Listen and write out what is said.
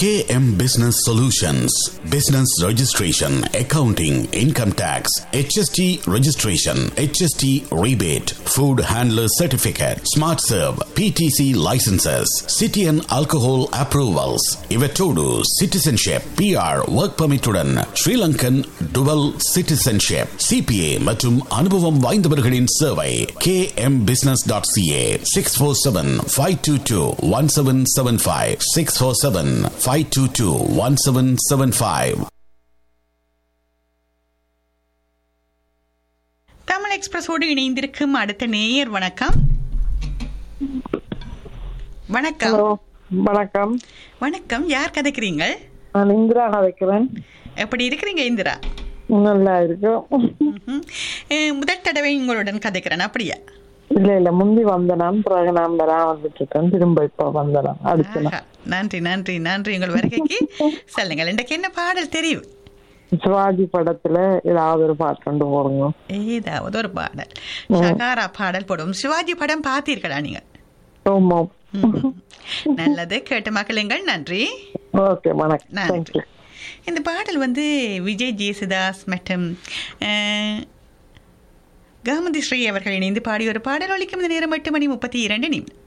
KM Business Solutions, Business Registration, Accounting, Income Tax, HST Registration, HST Rebate, Food Handler Certificate, Smart Serve, PTC Licenses, City and Alcohol Approvals, Ivetodu, Citizenship, PR, Work Permit உடன் Sri Lankan Dual Citizenship, CPA மற்றும் அனுபவம் வாய்ந்தவர்களின் சேவை kmbusiness.ca 647-522-1775 647-522-1775 Tamil எக்ஸ்பிரஸோடு இணைந்திருக்கும் அடுத்த நேயர் வணக்கம் வணக்கம் ஹலோ வணக்கம் வணக்கம் யார் கதைக்கிறீங்க நான் இந்திரா கதைக்கிறேன் எப்படி இருக்கிறீங்க இந்திரா நல்லா இருக்கும் ம்ஹும். அஹ், முதல் தடவை உங்களுடன் கதைக்கிறேன் அப்படியா இல்ல இல்ல முந்தி வந்தனான் பிறகு நான் வராமல் விட்டுட்டேன் திரும்ப இப்ப வந்தனான் அடிச்சனா ஆஹா. நன்றி நன்றி நன்றி உங்கள் வருகைக்கு சொல்லுங்கள் இன்றைக்கு என்ன பாடல் தெரியும் சிவாஜி படத்துல ஏதாவது ஒரு பாட்டு கொண்டு போடுங்க ஏதாவது ஒரு பாடல் சகாரா பாடல் போடுவோம் சிவாஜி படம் பார்த்தீர்களா நீங்க ஆமா ம்ஹும். நல்லது கேட்டு மக்களுங்கள் நன்றி ஓகே வணக்கம் நன்றி தேங்க்யூ இந்த பாடல் வந்து விஜய் ஜேசுதாஸ் மற்றும் அஹ், ககமதி ஸ்ரீ அவர்கள் இணைந்து பாடிய ஒரு பாடல் ஒலிக்கும் இந்த நேரம் எட்டு மணி முப்பத்தி இரண்டு நிமிடம்